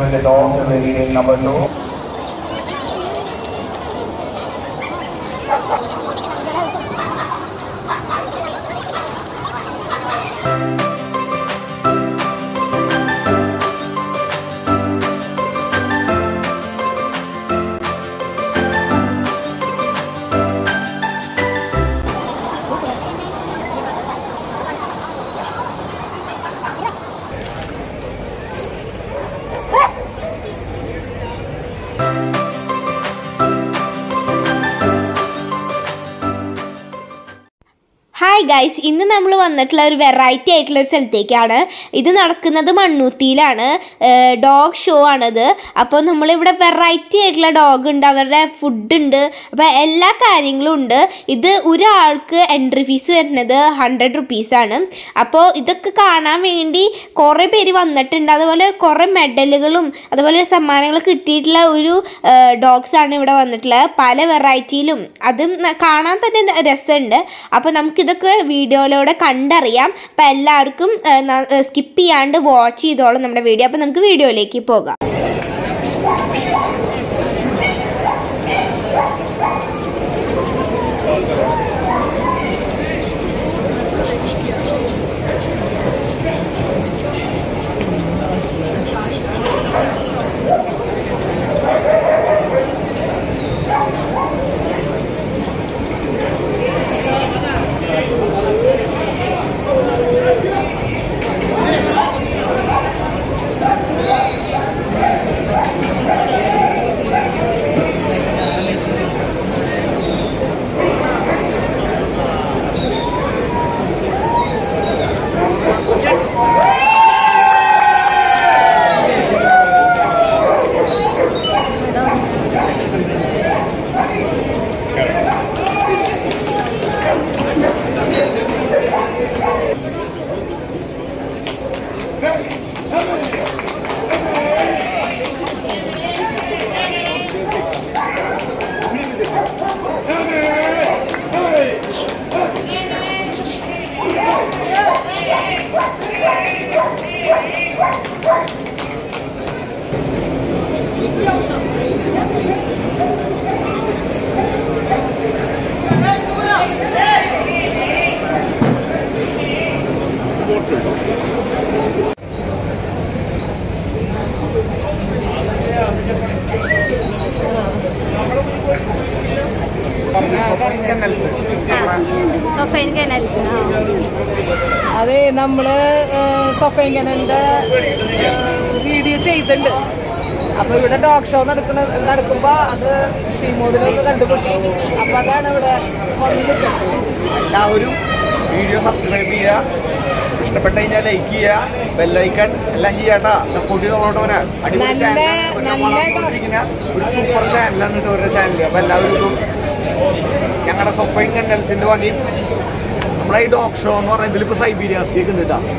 with the dog in the reading number two. Hi guys ഇന്ന് നമ്മൾ വന്നിട്ടുള്ള ഒരു വെറൈറ്റി ആയിട്ടുള്ള ഒരു സ്ഥലത്തേക്കാണ് ഇത് നടക്കുന്നത് മണ്ണൂത്തിയിലാണ് ഡോഗ് ഷോ ആണിത് അപ്പോൾ നമ്മളിവിടെ വെറൈറ്റി ആയിട്ടുള്ള ഡോഗ് ഉണ്ട് അവരുടെ ഫുഡ് ഉണ്ട് അപ്പോൾ എല്ലാ കാര്യങ്ങളും ഉണ്ട് ഇത് ഒരാൾക്ക് എൻട്രി ഫീസ് വരുന്നത് ഹൺഡ്രഡ് റുപ്പീസാണ് അപ്പോൾ ഇതൊക്കെ കാണാൻ വേണ്ടി കുറേ പേര് വന്നിട്ടുണ്ട് അതുപോലെ കുറേ മെഡലുകളും അതുപോലെ സമ്മാനങ്ങൾ കിട്ടിയിട്ടുള്ള ഒരു ഡോഗ്സ് ആണ് ഇവിടെ വന്നിട്ടുള്ളത് പല വെറൈറ്റിയിലും അതും ന- കാണാൻ തന്നെ രസമുണ്ട് അപ്പോൾ നമുക്കിതൊക്കെ വീഡിയോയിലൂടെ കണ്ടറിയാം അപ്പോൾ എല്ലാവർക്കും സ്കിപ്പ് ചെയ്യാണ്ട് വാച്ച് ചെയ്തോളും നമ്മുടെ വീഡിയോ അപ്പോൾ നമുക്ക് വീഡിയോയിലേക്ക് പോകാം സൊഫൈൻ കനാൽസ് അത് നമ്മള് സൊഫൈൻ കനലിന്റെ വീഡിയോ ചെയ്തിട്ടുണ്ട് അപ്പൊ ഇവിടെ ഡോഗ് ഷോ നടക്കുന്ന നടക്കുമ്പോ അത് സീമോദിലൊന്ന് കണ്ടുപിട്ടി അപ്പൊ അതാണ് ഇവിടെ വന്ന് നിൽക്കുന്നത് എല്ലാവരും വീഡിയോ സബ്സ്ക്രൈബ് ചെയ്യുക ഇഷ്ടപ്പെട്ട കഴിഞ്ഞാൽ ലൈക്ക് ചെയ്യുക ബെല്ലൈക്കൺ എല്ലാം ചെയ്യാട്ടാ സപ്പോർട്ട് ചെയ്തോളോട്ടവനാ അടിപൊളി നല്ല- ചാനലാണ് നല്ല വളർന്നുകൊണ്ടിരിക്കുന്ന ഒരു സൂപ്പർ ചാനലാണ് കേട്ടോ അവരുടെ ചാനൽ അപ്പൊ എല്ലാവർക്കും ഞങ്ങളുടെ സൊഫൈൻ കണ്ടൽസിന്റെ വകയും നമ്മളെ ഈ ഡോഗ് ഷോ എന്ന് പറഞ്ഞാൽ ഇതിലിപ്പോ സൈബീരിയ സ്റ്റേക്ക് ഉണ്ട് കേട്ടാ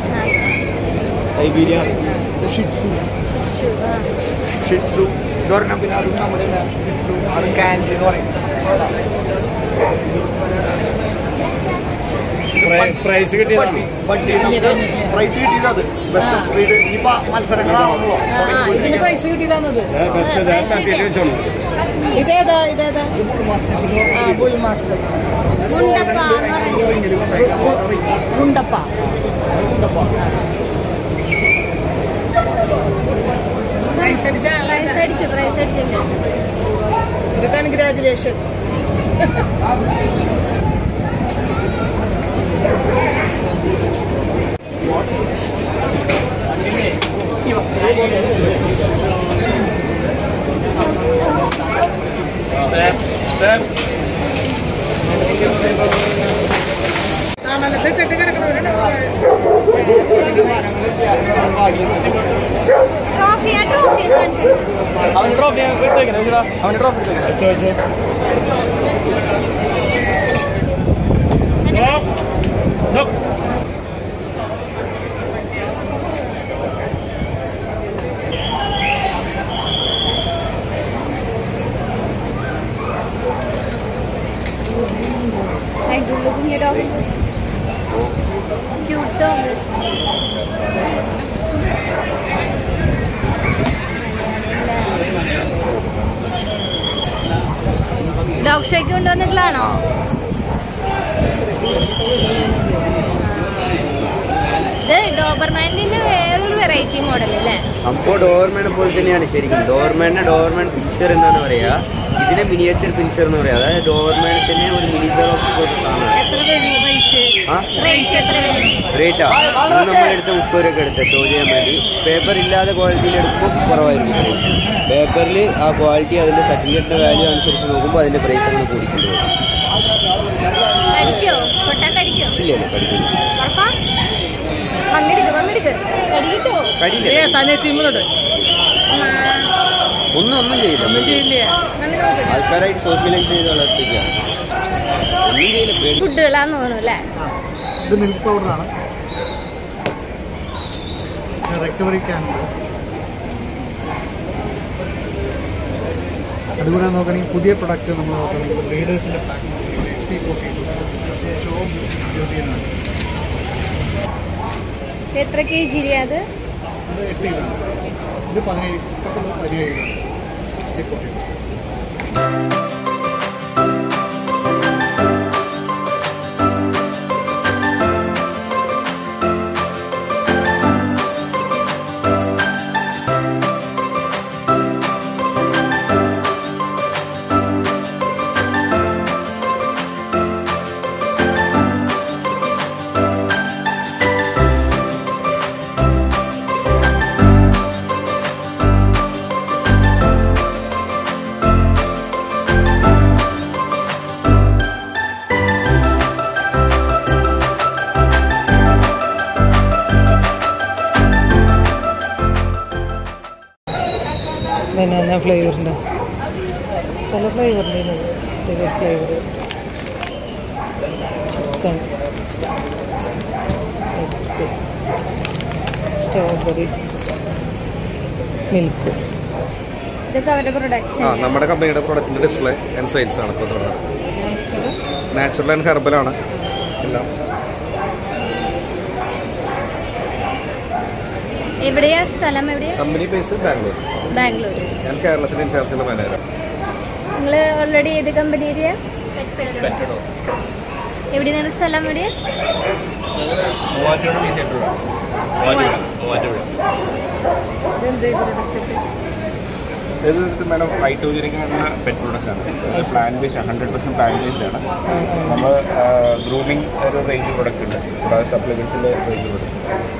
സൈബീരിയ ഷിറ്റ്സു ഷിറ്റ്സു ഇതൊരെണ്ണം പിന്നെ അതും നമ്മുടെ ഷിറ്റ്സു അത് കാൻഡി എന്ന് പറയും പ്രൈസ് കിട്ടിയതാണ് പ്രൈസ് കിട്ടിയത് അത് ബെസ്റ്റ് ബ്രീഡ് ഇനിയിപ്പോ മത്സരങ്ങളാണല്ലോ ആ, ആ, ഇതിന് പ്രൈസ് കിട്ടിയതാണത് ഇതേതാ ഇതേതാ ആ ബുൾ മാസ്റ്റർ ഗുണ്ടപ്പ പ്രൈസ് അടിച്ച ആളാണ്. പ്രൈസ് അടിച്ചു പ്രൈസ് അടിച്ചിട്ടുണ്ട് ഒരു കൺഗ്രാചുലേഷൻ തണലത്തിട്ടിട്ട് കിടക്കണവരുണ്ട് ട്രോഫി ആ ട്രോഫി അവന് ഡ്രോപ്പ് ചെയ്യാൻ എടുത്തേക്കണേ അവന് ഡ്രോപ്പ് എടുത്തേക്കണേ അതിൻ്റെ ഉള്ളിൽ കുഞ്ഞ ഡോഗ് ക്യൂട്ട് ഡോഗ് ഡോഗ് ഷോയ്ക്ക് കൊണ്ടുവന്നിട്ടുള്ളതാണോ ഇത് ഡോബർമാൻഡിന്റെ വേറൊരു വെറൈറ്റി മോഡൽ അല്ലേ സംഭവം ഡോർമാനെ പോലെ തന്നെയാണ് ശരിക്കും ഡോർമാനെ ഡോർമാൻ പിക്ചർ എന്നാണ് പറയാ ഇതിനെ മിനിയേച്ചർ പിക്ചർ എന്ന് പറയാ അതായത് ഡോർമാനെ തന്നെ ഒരു മിനിച്ചർ ഓഫ് സാധനമാണ് എത്ര വരും റേറ്റ് ആ റേറ്റ് എത്ര വരും റേറ്റാ ഇത് നമ്മളെടുത്ത് മുപ്പത് രൂപ എടുത്ത് ഷോ ചെയ്യാൻ വേണ്ടി പേപ്പർ ഇല്ലാതെ ക്വാളിറ്റിയിൽ എടുക്കുമ്പോൾ കുറവായിരിക്കും റേറ്റ് പേപ്പറിൽ ആ ക്വാളിറ്റി അതിന്റെ സർട്ടിഫിക്കറ്റിന്റെ വാല്യൂ അനുസരിച്ച് നോക്കുമ്പോൾ അതിന്റെ പ്രൈസ് അങ്ങനെ കൂടിക്കൊണ്ട് വരും കടിക്കോ കൊട്ടാ കടിക്കോ ഇല്ല ഇല്ല കടിക്കില്ല ഉറപ്പാ വന്നെടുക്ക് വന്നെടുക്ക് കടിക്കിട്ടോ കടിയില്ല ഏ തന്നെ തിന്നുന്നുണ്ട് ഒന്നും ഒന്നും ചെയ്യില്ല ഒന്നും ചെയ്യില്ല ഇല്ലേ നമ്മി നോക്കട്ടെ ആൾക്കാരായിട്ട് സോഷ്യലൈസ് ചെയ്ത് വളർത്തിക്കുക ഒന്നും ചെയ്യില്ല പേടി ഫുഡുകളാന്ന് തോന്നുന്നു അല്ലേ ഇത് മിൽക്ക് പൗഡറാണ് റിക്കവറി ക്യാൻഡ് അതുകൂടെ നോക്കുകയാണെങ്കിൽ പുതിയ പ്രൊഡക്റ്റ് നമ്മൾ നോക്കുകയാണെങ്കിൽ ലീഡേഴ്സിൻ്റെ pack H P protein show ബ്യൂട്ടിയാണ് എത്ര കെ ജി അത് അത് എട്ട് കിലോ ഇത് പതിനേഴ് പത്തൊമ്പത് പതിനേഴ് kilo H P protein banana ഫ്ലേവറിൻ്റെ പല ഫ്ലേവറിൻ്റെ liver flavour chicken strawberry milk ഇതൊക്കെ അവരുടെ പ്രൊഡക്ട്സ് ആ നമ്മുടെ കമ്പനിയുടെ പ്രൊഡക്റ്റിന്റെ ഡിസ്പ്ലേ ആൻഡ് സെയിൽസ് ആണ് ഇപ്പോൾ തുടങ്ങുന്നത് നാച്ചുറൽ ആൻഡ് ഹെർബൽ ആണ് എല്ലാം എവിടെയാ സ്ഥലം എവിടെയാ കമ്പനി ബേസ് ബാംഗ്ലൂർ ബാംഗ്ലൂർ ഞാൻ കേരളത്തിൽ ഇൻചാർജുള്ള മാനേജർ നിങ്ങൾ ഓൾറെഡി ഏത് കമ്പനി ഏരിയ എവിടെ നിങ്ങളുടെ സ്ഥലം എവിടെയാ ഇതെന്ത് പ്രൊഡക്റ്റ് ഇത് മാഡം ഫൈറ്റോജനിക്കാനുള്ള പെറ്റ് പ്രൊഡക്ട്സ് ആണ് plant based hundred percent plant based ആണ് നമ്മൾ ഗ്രൂമിങ് ഒരു റേഞ്ച് പ്രൊഡക്റ്റ് ഉണ്ട് കൂടാതെ സപ്ലിമെൻസിൻ്റെ റേഞ്ച് പ്രൊഡക്റ്റ്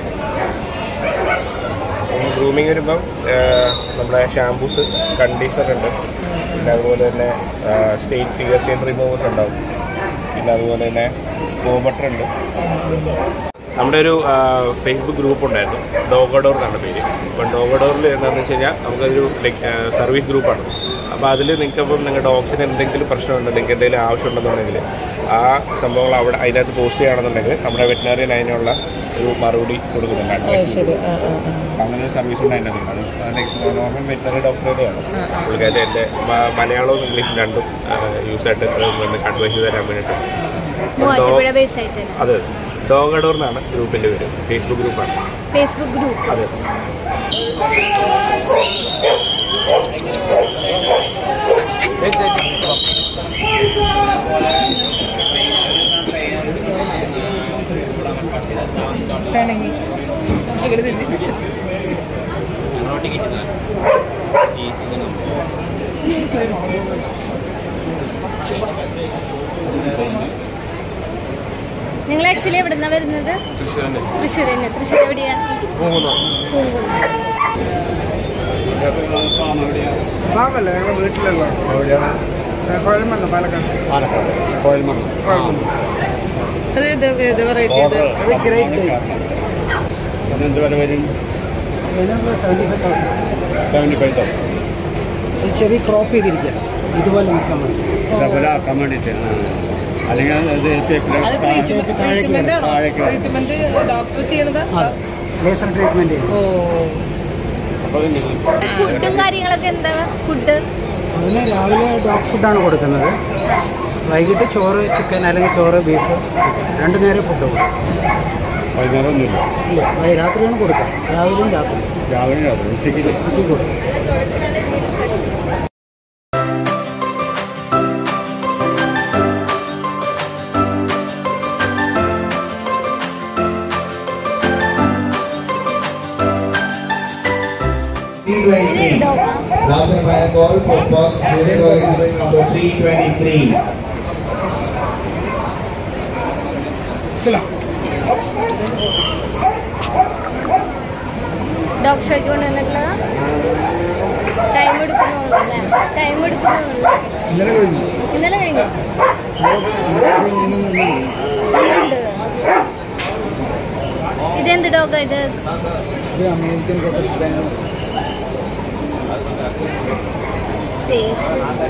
ഗ്രൂമിങ് വരുമ്പം നമ്മുടെ ഷാംപൂസ് കണ്ടീഷണർ ഉണ്ട് പിന്നെ അതുപോലെ തന്നെ സ്റ്റേറ്റ് പിയർസിയൻ റിമൂവേഴ്സ് ഉണ്ടാവും പിന്നെ അതുപോലെ തന്നെ ഗോ ബട്ടർ ഉണ്ട് നമ്മുടെ ഒരു ഫേസ്ബുക്ക് ഗ്രൂപ്പ് ഉണ്ടായിരുന്നു ഡോഗഡോർ എന്നാണ് പേര് അപ്പം ഡോഗഡോറിൽ എന്താണെന്ന് വെച്ച് കഴിഞ്ഞാൽ നമുക്കൊരു ലൈക്ക് സർവീസ് ഗ്രൂപ്പാണ് അപ്പോൾ അതിൽ നിങ്ങൾക്ക് ഇപ്പം നിങ്ങളുടെ ഡോഗ്സിന് എന്തെങ്കിലും പ്രശ്നമുണ്ട് നിങ്ങൾക്ക് എന്തെങ്കിലും ആവശ്യമുണ്ടെന്നുണ്ടെങ്കിൽ ആ സംഭവങ്ങൾ അവിടെ അതിനകത്ത് പോസ്റ്റ് ചെയ്യുകയാണെന്നുണ്ടെങ്കിൽ നമ്മുടെ വെറ്റിനറിയൻ അതിനുള്ള ഒരു മറുപടി കൊടുക്കുന്നുണ്ട് അത് advice ശരി ആ ആ ആ അപ്പം അങ്ങനെ ഒരു സർവീസ് ഉണ്ട് അതിനകത്ത് അത് അതിൻ്റെ നോർമൽ വെറ്റിനറി ഡോക്ടറുടെയാണ് പുള്ളിക്കാരി എൻ്റെ മ- മലയാളവും ഇംഗ്ലീഷും രണ്ടും യൂസ് ആയിട്ട് അഡ്വൈസ് തരാൻ വേണ്ടിയിട്ട് മൂവാറ്റുപുഴ ബേസ് ആയിട്ട് തന്നെ അത് ഡോഗഡോർ എന്നാണ് ഗ്രൂപ്പിൻ്റെ പേര് ഫേസ്ബുക്ക് ഗ്രൂപ്പാണ് ഫേസ്ബുക്ക് ഗ്രൂപ്പ് അതെ വേണമെങ്കിൽ ഇവിടെ തിന്നെ നിങ്ങൾ ആക്ച്വലി എവിടുന്നാ വരുന്നത് തൃശ്ശൂർ തന്നെ തൃശ്ശൂർ എവിടെയാ പൂങ്കുന്ന് ഫാമല്ല ഞങ്ങൾ വീട്ടിലുള്ള കുഴൽമന്ത പാലക്കാട് പാലക്കാട് കോയൽമണ്ണ് കുഴൽമന്ത അത് ഇത് ഏത് വെറൈറ്റി ഇത് അത് ഗ്രേറ്റ് ഡേ എന്ത് വില വരും ഇതിന് seventy five thousand seventy five thousand ഇത് ചെവി ക്രോപ്പ് ചെയ്തിരിക്കുകയാണ് ഇതുപോലെ നിൽക്കാൻ മതി ഇതേപോലെ ആക്കാൻ വേണ്ടിയിട്ട് അല്ലെങ്കിൽ അത് അത് ട്രീറ്റ്മെന്റ് ട്രീറ്റ്മെന്റ് ആണോ ട്രീറ്റ്മെന്റ് ഡോക്ടർ ചെയ്യണതാ ലേസർ ട്രീറ്റ്മെൻറ്റ് ചെയ്യും ഓ അപ്പോൾ ഫുഡും കാര്യങ്ങളൊക്കെ എന്താ ഫുഡ് അതിന് രാവിലെ ഡോഗ് ഫുഡാണ് കൊടുക്കുന്നത് വൈകിട്ട് ചോറ് ചിക്കൻ അല്ലെങ്കിൽ ചോറ് ബീഫ് രണ്ട് നേരം ഫുഡ് കൊടുക്കും വൈകുന്നേരം ഒന്നുമില്ല ഇല്ല വൈ- രാത്രിയാണ് കൊടുക്കുക രാവിലെയും രാത്രി രാവിലെ രാത്രി ഉച്ചയ്ക്ക് ഉച്ചയ്ക്ക് കൊടുക്കും Last and final call for Pug, Unico exhibit number 323. Dog ഷോയ്ക്ക് കൊണ്ടുവന്നിട്ടുള്ളതാ ടൈം എടുക്കുന്നു തോന്നുന്നല്ലേ ടൈം എടുക്കുന്നു തോന്നുന്നു ഇന്നലെ കഴിഞ്ഞു ഇന്നലെ കഴിഞ്ഞു ഇന്നുണ്ട് ഇന്നുണ്ട് ഇതെന്ത് ഡോഗാ ഇത് ഇത് അമേരിക്കൻ കോട്ടർ സ്പാനിയൽ സേഫ്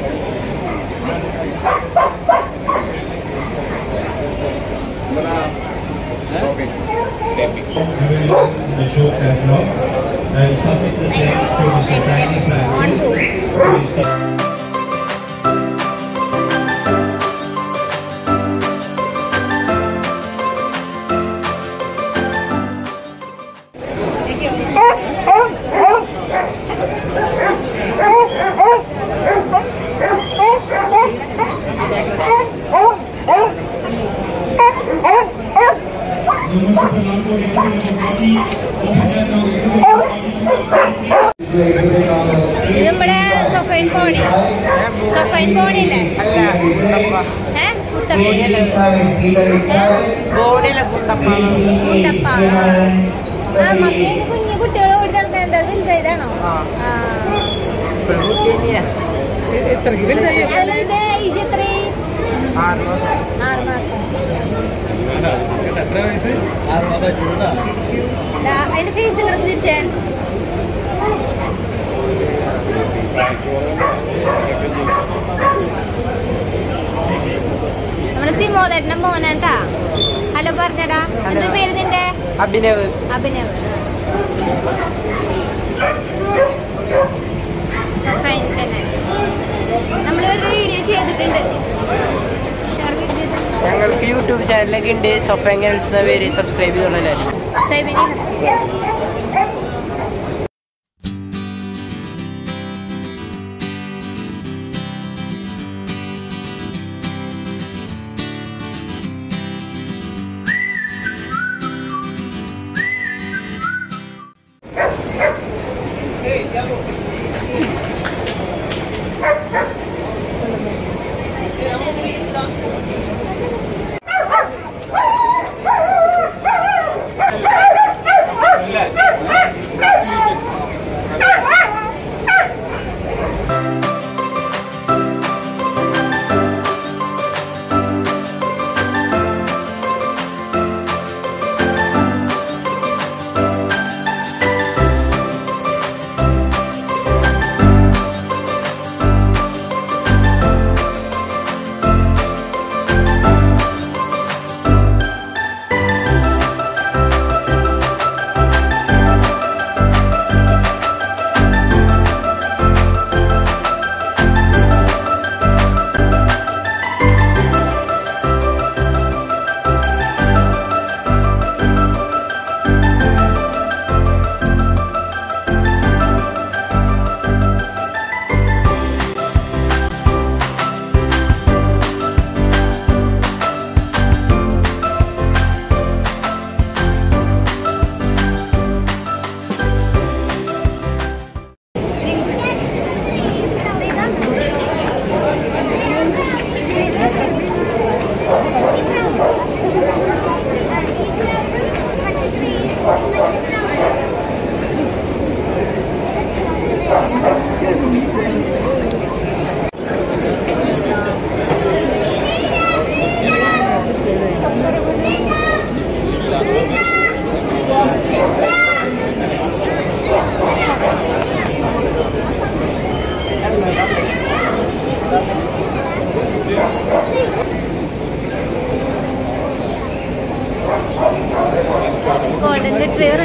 The show catalog and submit the same to Mr. Danny Francis. Please sub- ഇത് നമ്മുടെ സൊഫൈൻ പോണി സൊഫൈൻ പോണി അല്ലേ ഏ കുട്ടപ്പ ആ മക്കേന് കുഞ്ഞു കുട്ടികൾ ഓടി നടക്കുന്ന എന്താ വലുതായതാണോ ആ അതിൽ ഇത് ഏജ് എത്രയായി ആറ് മാസം ദാ, അതിന്റെ ഫേസ് ഇങ്ങോട്ട് തിരിച്ചേ നമ്മുടെ സിമോദേട്ടന്റെ മോനാട്ടാ ഹലോ പറഞ്ഞടാ എന്ത് പേര് നിന്റെ അഭിനവ് അഭിനവ് ഫൈൻ തന്നെ നമ്മൾ ഒരു വീഡിയോ ചെയ്തിട്ടുണ്ട് ഞങ്ങൾക്ക് യൂട്യൂബ് ചാനലൊക്കെ ഉണ്ട് സൊഫാങ്കൽസ് എന്ന പേര് സബ്സ്ക്രൈബ് ചെയ്തോളൂ എല്ലാവരും സൈബിനി ഗോൾഡൻ റിട്രീവർ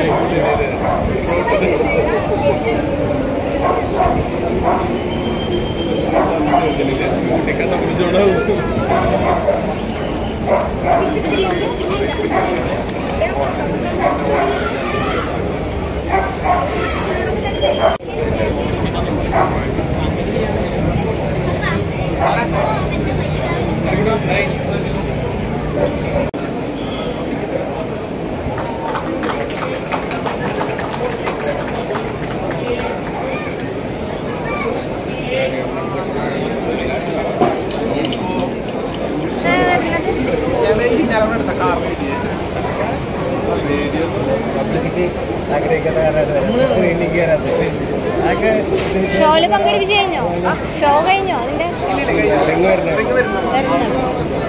ഷോയില് പങ്കെടുപ്പിച്ച് കഴിഞ്ഞോ ഷോ കഴിഞ്ഞോ അതിന്റെ വരുന്നുണ്ടോ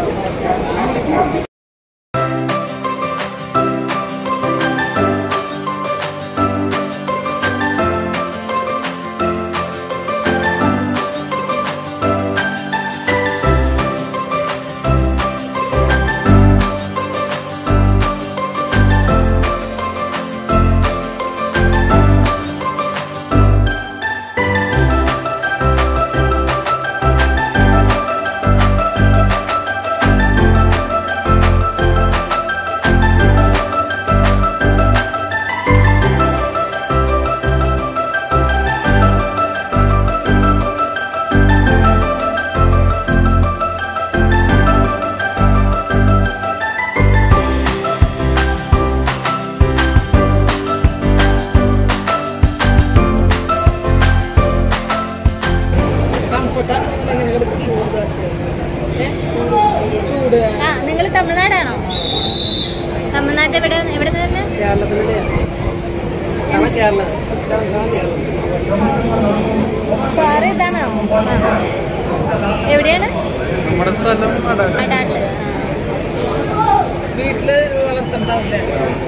ചൂട് ആ നിങ്ങൾ തമിഴ്നാടാണോ തമിഴ്നാട്ടിൽ എവിടെ എവിടെ നിന്ന് വരുന്നത് കേരളത്തിലെ സ്ഥലം കേരളം സ്ഥലം സ്ഥലം കേരളം സാറ് ഇതാണോ ആ, ആ. എവിടെയാണ് നമ്മുടെ സ്ഥലം അതാണ് അടാട്ട് വീട്ടില് വളർത്തണ്ടാവില്ലേ